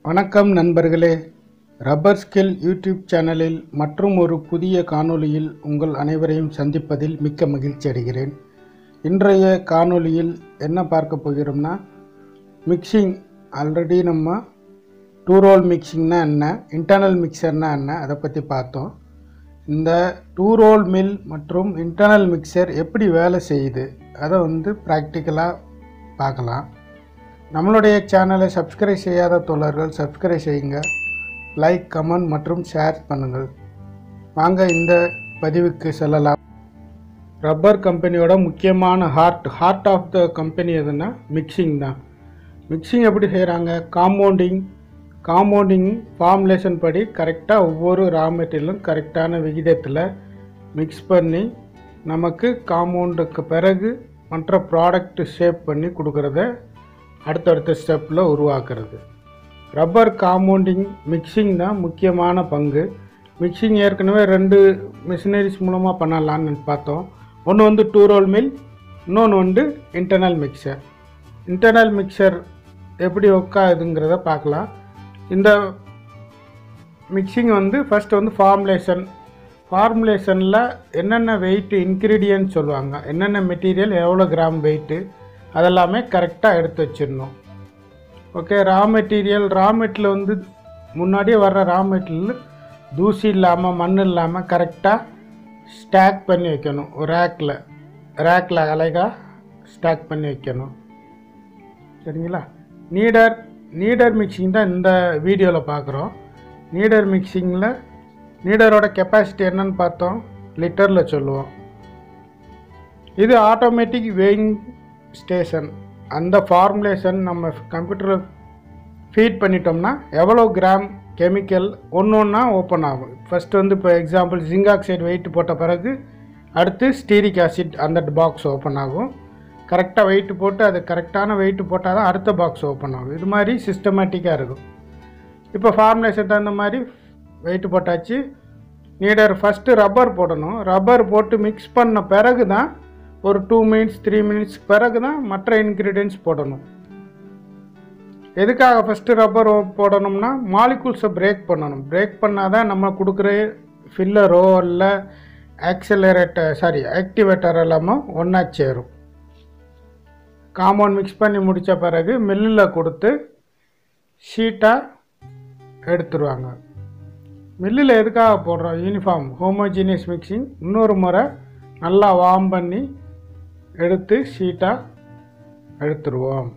வணக்கம் நண்பர்களே rubber skill YouTube சேனலில் மற்றும் ஒரு புதிய காணொளியில் உங்கள் அனைவரையும் சந்திப்பதில் மிக்க மகிழ்ச்சி அடைகிறேன் இன்றைய காணொளியில் என்ன பார்க்க போகிறோம்னா மிக்சிங் ஆல்ரெடி நம்ம டூ ரோல் மிக்சிங்னா என்ன இன்டர்னல் மிக்சர்னா என்ன அதை பற்றி பார்த்தோம் இந்த டூ ரோல் மில் மற்றும் இன்டர்னல் மிக்சர் எப்படி வேலை செய்யுது அதை வந்து ப்ராக்டிக்கலாக பார்க்கலாம் நம்மளுடைய சேனலை சப்ஸ்கிரைப் செய்யாத தோழர்கள் சப்ஸ்கிரைப் செய்யுங்க லைக் கமெண்ட் மற்றும் ஷேர் பண்ணுங்கள் வாங்க இந்த பதிவுக்கு செல்லலாம் ரப்பர் கம்பெனியோட முக்கியமான heart heart of the company எதுன்னா மிக்சிங் தான் மிக்சிங் எப்படி செய்கிறாங்க காம்பவுண்டிங் காம்பவுண்டிங் ஃபார்முலேஷன் படி கரெக்டாக ஒவ்வொரு ரா மெட்டீரியலும் கரெக்டான விகிதத்தில் மிக்ஸ் பண்ணி நமக்கு காம்பவுண்டுக்கு பிறகு மற்ற ப்ராடக்ட் ஷேப் பண்ணி கொடுக்குறத அடுத்தடுத்த ஸ்டெப்பில் உருவாக்குறது ரப்பர் காம்பவுண்டிங் மிக்சிங் தான் முக்கியமான பங்கு மிக்சிங் ஏற்கனவே ரெண்டு மிஷினரிஸ் மூலமாக பண்ணலான்னு பார்த்தோம் ஒன்று வந்து டூ ரோல் மில் இன்னொன்று வந்து இன்டர்னல் மிக்சர் இன்டர்னல் மிக்சர் எப்படி உட்காதுங்கிறத பார்க்கலாம் இந்த மிக்சிங் வந்து ஃபஸ்ட் வந்து ஃபார்முலேஷன் ஃபார்முலேஷனில் என்னென்ன வெயிட் இன்க்ரீடியன்ட் சொல்லுவாங்க என்னென்ன மெட்டீரியல் எவ்வளோ கிராம் வெயிட்டு அதெல்லாமே கரெக்டாக எடுத்து வச்சிடணும் okay raw material raw material வந்து முன்னாடியே வர்ற ரா மெட்டீரியல் தூசி இல்லாமல் மண் இல்லாமல் கரெக்டாக ஸ்டாக் பண்ணி வைக்கணும் ஒரு ரேக்கில் ரேக்கில் அழகாக ஸ்டாக் பண்ணி வைக்கணும் சரிங்களா நீடர் நீடர் மிக்சிங் தான் இந்த வீடியோவில் பார்க்குறோம் நீடர் மிக்சிங்கில் நீடரோட கெப்பாசிட்டி என்னன்னு பார்த்தோம் லிட்டரில் சொல்லுவோம் இது ஆட்டோமேட்டிக் வேயிங் ஸ்டேஷன் அந்த ஃபார்முலேஷன் நம்ம கம்ப்யூட்டரில் ஃபீட் பண்ணிட்டோம்னா எவ்வளோ கிராம் கெமிக்கல் ஒன்று ஒன்றா ஓப்பன் ஆகும் ஃபஸ்ட்டு வந்து இப்போ எக்ஸாம்பிள் ஜிங்க் ஆக்சைடு வெயிட் போட்ட பிறகு அடுத்து ஸ்டீரிக் ஆசிட் அந்த பாக்ஸ் ஓப்பன் ஆகும் கரெக்டாக வெயிட் போட்டு அது கரெக்டான வெயிட் போட்டால் தான் அடுத்த பாக்ஸ் ஓப்பன் ஆகும் இது மாதிரி சிஸ்டமேட்டிக்காக இருக்கும் இப்போ ஃபார்முலேஷன் தகுந்த மாதிரி வெயிட் போட்டாச்சு நீடர் ஃபஸ்ட்டு ரப்பர் போடணும் ரப்பர் போட்டு மிக்ஸ் பண்ண பிறகு தான் ஒரு டூ மினிட்ஸ் த்ரீ மினிட்ஸ் பிறகு தான் மற்ற இன்க்ரீடியன்ஸ் போடணும் எதுக்காக ஃபஸ்ட்டு ரப்பர் போடணும்னா மாலிகூல்ஸை பிரேக் பண்ணணும் பிரேக் பண்ணால் தான் நம்ம கொடுக்குற ஃபில்லரோ இல்லை ஆக்சிலரேட்டர் சாரி ஆக்டிவேட்டர் எல்லாமே ஒன்றா சேரும் காம்பவுண்ட் மிக்ஸ் பண்ணி முடித்த பிறகு மில்லில் கொடுத்து ஷீட்டாக எடுத்துருவாங்க மில்லில் எதுக்காக போடுறோம் யூனிஃபார்ம் ஹோமோஜீனியஸ் மிக்சிங் இன்னொரு முறை நல்லா வார்ம் பண்ணி எடுத்து ஷீட்டாக எடுத்துருவோம்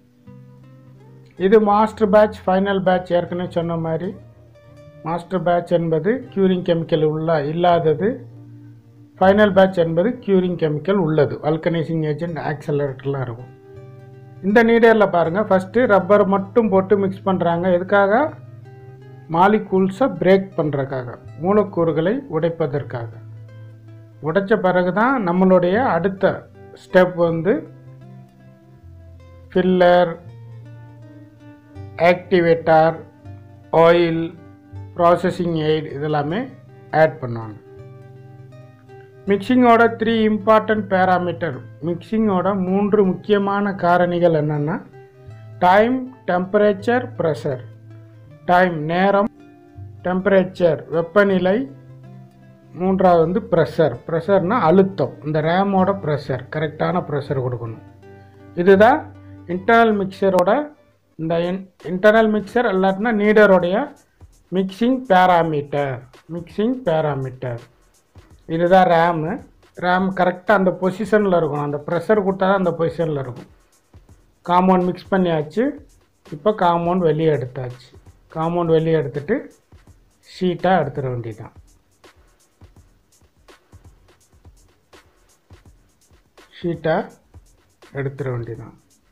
இது மாஸ்டர் பேட்ச் ஃபைனல் பேட்ச் ஏற்கனவே சொன்ன மாதிரி மாஸ்டர் பேட்ச் என்பது க்யூரிங் கெமிக்கல் உள்ள இல்லாதது ஃபைனல் பேட்ச் என்பது க்யூரிங் கெமிக்கல் உள்ளது வல்கனைசிங் ஏஜென்ட் ஆக்சலரேட்டர்லாம் இருக்கும் இந்த நீடரில் பாருங்கள் ஃபஸ்ட்டு ரப்பர் மட்டும் போட்டு மிக்ஸ் பண்ணுறாங்க எதுக்காக மாலிகூல்ஸை பிரேக் பண்ணுறதுக்காக மூலக்கூறுகளை உடைப்பதற்காக உடைச்ச பிறகு தான் நம்மளுடைய அடுத்த ஸ்டெப் வந்து filler activator oil processing aid இதெல்லாமே ஆட் பண்ணுவாங்க மிக்சிங்கோட த்ரீ இம்பார்ட்டன்ட் பேராமீட்டர் மிக்சிங்கோட மூன்று முக்கியமான காரணிகள் என்னென்னா டைம் டெம்பரேச்சர் ப்ரெஷர் டைம் நேரம் டெம்பரேச்சர் வெப்பநிலை மூன்றாவது வந்து ப்ரெஷர் ப்ரெஷர்னால் அழுத்தம் இந்த ரேமோட ப்ரெஷர் கரெக்டான ப்ரெஷர் கொடுக்கணும் இதுதான் இன்டர்னல் மிக்சரோட இந்த இன்டர்னல் மிக்சர் இல்லாட்டினா நீடருடைய மிக்சிங் பேராமீட்டர் மிக்சிங் பேராமீட்டர் இதுதான் ரேமு ரேம் கரெக்டாக அந்த பொசிஷனில் இருக்கும் அந்த ப்ரெஷர் கொடுத்தா தான் அந்த பொசிஷனில் இருக்கும் காம்பவுண்ட் மிக்ஸ் பண்ணியாச்சு இப்போ காம்பவுண்ட் வெளியே எடுத்தாச்சு காம்பவுண்ட் வெளியே எடுத்துட்டு ஷீட்டாக எடுத்துட வேண்டியதான் ஷீட்டாக எடுத்துட வேண்டியதான்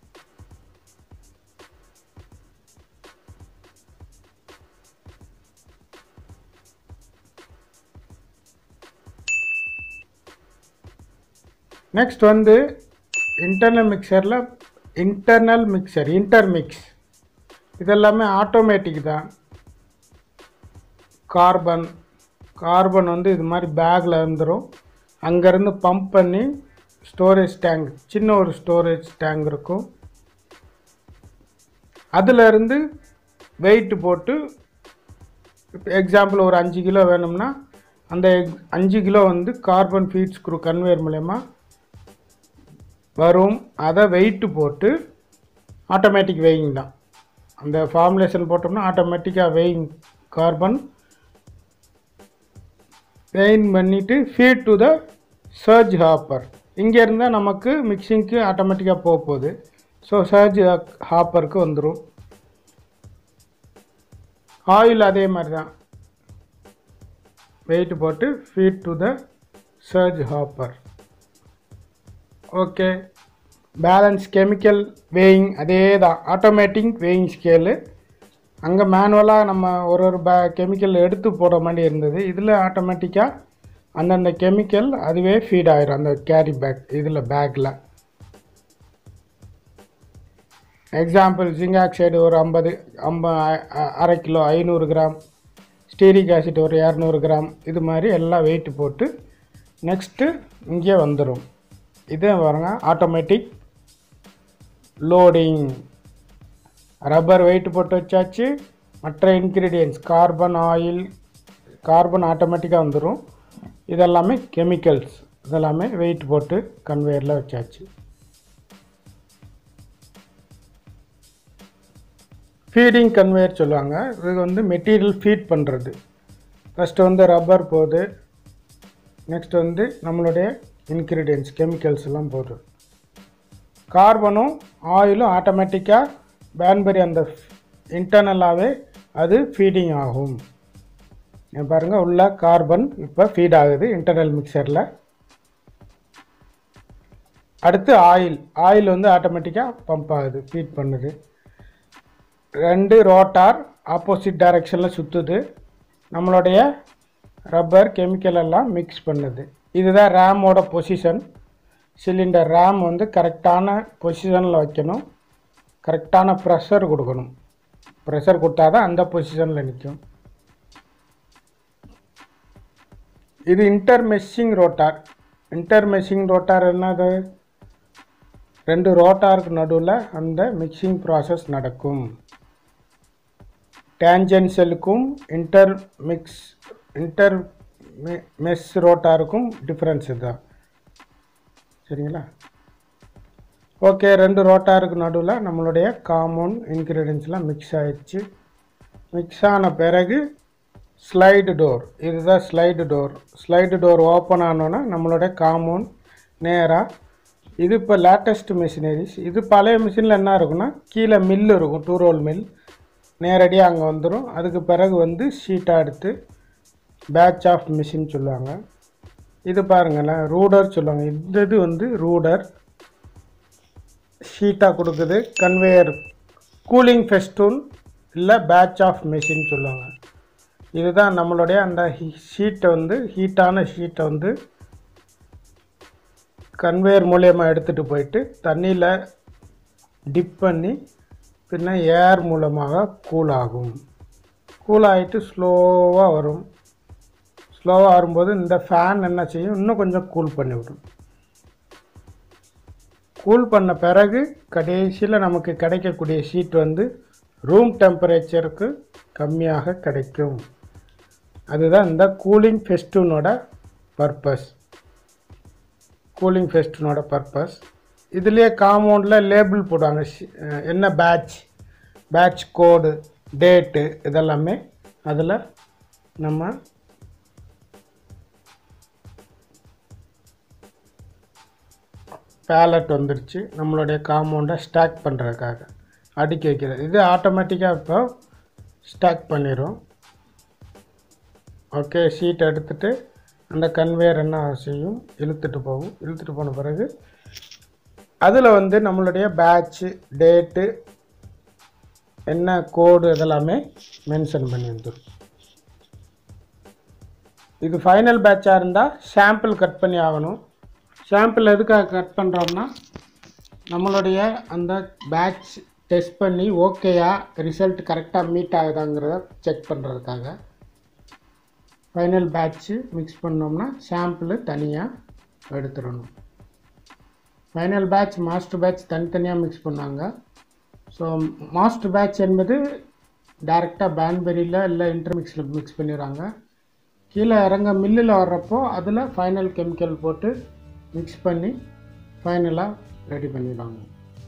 நெக்ஸ்ட் வந்து இன்டர்னல் மிக்சரில் இன்டர்னல் மிக்சர் இன்டர்மிக்ஸ் இதெல்லாமே ஆட்டோமேட்டிக் தான் கார்பன் கார்பன் வந்து இது மாதிரி பேக்கில் இருந்துடும் அங்கேருந்து பம்ப் பண்ணி ஸ்டோரேஜ் டேங்க் சின்ன ஒரு ஸ்டோரேஜ் டேங்க் இருக்கும் அதிலிருந்து வெயிட் போட்டு எக்ஸாம்பிள் ஒரு அஞ்சு கிலோ வேணும்னா அந்த எக்- அஞ்சு கிலோ வந்து கார்பன் ஃபீட் ஸ்க்ரூ கன்வேயர் மூலயமா வரும் அதை வெயிட்டு போட்டு ஆட்டோமேட்டிக் வெயிங் தான் அந்த ஃபார்முலேஷன் போட்டோம்னா ஆட்டோமேட்டிக்காக வெயிங் கார்பன் வெயின் பண்ணிவிட்டு feed to the charge hopper இங்கே இருந்தால் நமக்கு மிக்சிங்க்கு ஆட்டோமேட்டிக்காக போக போகுது ஸோ சர்ஜ் ஹாப்பருக்கு வந்துடும் ஆயில் அதே மாதிரி தான் வெயிட் போட்டு feed to the charge hopper okay balance chemical weighing அதே தான் ஆட்டோமேட்டிக் வேயிங் ஸ்கேலு அங்கே மேனுவலாக நம்ம ஒரு ஒரு பே கெமிக்கல் எடுத்து போட மாதிரி இருந்தது இதில் ஆட்டோமேட்டிக்காக அந்தந்த கெமிக்கல் அதுவே ஃபீட் ஆயிரும் அந்த கேரி பேக் இதில் பேக்கில் எக்ஸாம்பிள் ஜிங்க் ஆக்சைடு ஒரு ஐம்பது ஐம்ப அரை கிலோ ஐநூறு கிராம் ஸ்டீரிக் ஆசிட் ஒரு இரநூறு கிராம் இது மாதிரி எல்லாம் வெயிட் போட்டு நெக்ஸ்ட்டு இங்கே வந்துடும் இதே பாருங்க ஆட்டோமேட்டிக் லோடிங் ரப்பர் வெயிட் போட்டு வச்சாச்சு மற்ற இன்க்ரீடியன்ஸ் கார்பன் ஆயில் கார்பன் ஆட்டோமேட்டிக்காக வந்துடும் இதெல்லாமே கெமிக்கல்ஸ் இதெல்லாமே வெயிட் போட்டு கன்வேயரில் வச்சாச்சு ஃபீடிங் கன்வேயர் சொல்லுவாங்க இது வந்து மெட்டீரியல் ஃபீட் பண்ணுறது ஃபஸ்ட்டு வந்து ரப்பர் போகுது நெக்ஸ்ட் வந்து நம்மளுடைய இன்க்ரீடியன்ஸ் கெமிக்கல்ஸ் எல்லாம் போகுது கார்பனும் ஆயிலும் ஆட்டோமேட்டிக்காக பேன்பரி அந்த இன்டர்னலாகவே அது ஃபீடிங் ஆகும் இங்க பாருங்க உள்ள கார்பன் இப்போ ஃபீட் ஆகுது இன்டர்னல் மிக்சரில் அடுத்து ஆயில் ஆயில் வந்து ஆட்டோமேட்டிக்காக பம்ப் ஆகுது ஃபீட் பண்ணுது ரெண்டு ரோட்டார் ஆப்போசிட் டைரெக்ஷனில் சுற்றுது நம்மளுடைய ரப்பர் கெமிக்கல் எல்லாம் மிக்ஸ் பண்ணுது இதுதான் ரேமோட பொசிஷன் சிலிண்டர் ரேம் வந்து கரெக்டான பொசிஷனில் வைக்கணும் கரெக்டான ப்ரெஷர் கொடுக்கணும் ப்ரெஷர் கொடுத்தா தான் அந்த பொசிஷனில் நிற்கும் இது இன்டர்மெஷிங் ரோட்டார் இன்டர்மெஷிங் ரோட்டார் என்னது ரெண்டு ரோட்டாருக்கு நடுவில் அந்த மிக்சிங் ப்ராசஸ் நடக்கும் டேஞ்சென்ஷியலுக்கும் இன்டர் மிக்ஸ் இன்டர் மெஸ் ரோட்டாருக்கும் டிஃப்ரென்ஸ் இதுதான் சரிங்களா ஓகே ரெண்டு ரோட்டாருக்கு நடுவில் நம்மளுடைய காமன் இன்க்ரீடியன்ஸ்லாம் மிக்ஸ் ஆயிடுச்சு மிக்ஸ் ஆன பிறகு ஸ்லைடு டோர் இதுதான் slide door slide door open ஆனோன்னா நம்மளுடைய காமௌண்ட் நேராக இது இப்போ லேட்டஸ்ட் மிஷினரிஸ் இது பழைய மிஷினில் என்ன இருக்குன்னா கீழே மில் இருக்கும் டூ ரோல் மில் நேரடியாக அங்கே வந்துடும் அதுக்கு பிறகு வந்து ஷீட்டாக எடுத்து பேட்ச் ஆஃப் மிஷின் சொல்லுவாங்க இது பாருங்களேன் ரூடர் சொல்லுவாங்க இந்த இது வந்து ரூடர் ஷீட்டாக கொடுக்குது கன்வேயர் கூலிங் ஃபெஸ்டூன் இல்லை பேட்ச் ஆஃப் மிஷின் சொல்லுவாங்க இதுதான் நம்மளுடைய அந்த ஷீட்டை வந்து ஹீட்டான ஷீட்டை வந்து கன்வேயர் மூலியமாக எடுத்துகிட்டு போயிட்டு தண்ணியில் டிப் பண்ணி பின்ன ஏர் மூலமாக கூல் ஆகும் கூல் ஆகிட்டு ஸ்லோவாக வரும் ஸ்லோவாக வரும்போது இந்த ஃபேன் என்ன செய்யும் இன்னும் கொஞ்சம் கூல் பண்ணி விடும் கூல் பண்ண பிறகு கடைசியில் நமக்கு கிடைக்கக்கூடிய ஷீட் வந்து ரூம் டெம்பரேச்சருக்கு கம்மியாக கிடைக்கும் அதுதான் இந்த கூலிங் ஃபெஸ்டூனோட பர்பஸ் கூலிங் ஃபெஸ்டூனோட பர்பஸ் இதுலேயே காம்பவுண்டில் லேபிள் போடுவாங்க ஷி- அஹ் என்ன பேட்ச் பேட்ச் கோடு டேட்டு இதெல்லாமே அதில் நம்ம பேலட் வந்துருச்சு நம்மளுடைய காம்பவுண்டை ஸ்டாக் பண்ணுறதுக்காக அடுக்கி வைக்கிறது இது ஆட்டோமேட்டிக்காக இப்போ ஸ்டாக் பண்ணிடும் ஓகே ஷீட் எடுத்துட்டு அந்த கன்வேயர் என்ன செய்யும் இழுத்துட்டு போகும் இழுத்துட்டு போன பிறகு அதில் வந்து நம்மளுடைய பேட்ச்சு டேட்டு என்ன கோடு இதெல்லாமே மென்ஷன் பண்ணி வந்துடும் இது ஃபைனல் பேட்சாக இருந்தால் சாம்பிள் கட் பண்ணி ஆகணும் சாம்பிள் எதுக்காக கட் பண்ணுறோம்னா நம்மளுடைய அந்த பேட்ச் டெஸ்ட் பண்ணி ஓகேயா ரிசல்ட் கரெக்டாக மீட் ஆகுதாங்கிறத செக் பண்ணுறதுக்காக ஃபைனல் பேட்ச்சு மிக்ஸ் பண்ணோம்னா சாம்பிள் தனியாக எடுத்துடணும் ஃபைனல் பேட்ச் மாஸ்டர் பேட்ச் தனித்தனியாக மிக்ஸ் பண்ணாங்க ஸோ மாஸ்டர் பேட்ச் என்பது டேரெக்டாக பேன்பெரியில் இல்லை இன்டர்மிக்ஸில் மிக்ஸ் பண்ணிடுறாங்க கீழே இறங்க மில்லில் வர்றப்போ அதில் ஃபைனல் கெமிக்கல் போட்டு மிக்ஸ் பண்ணி ஃபைனலாக ரெடி பண்ணிடுவாங்க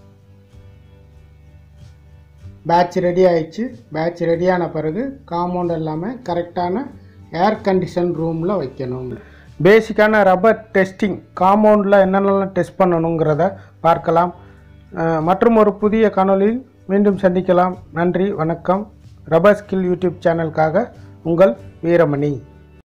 பேட்ச் ரெடி ஆயிடுச்சு பேட்ச் ரெடியான பிறகு காம்பவுண்ட் எல்லாமே கரெக்டான ஏர் கண்டிஷன் ரூமில் வைக்கணும் பேசிக்கான ரப்பர் டெஸ்டிங் காம்பவுண்டில் என்னென்னலாம் டெஸ்ட் பண்ணணுங்கிறத பார்க்கலாம் அஹ், மற்றும் ஒரு புதிய காணொளியில் மீண்டும் சந்திக்கலாம் நன்றி வணக்கம் ரப்பர் ஸ்கில் யூடியூப் சேனலுக்காக உங்கள் வீரமணி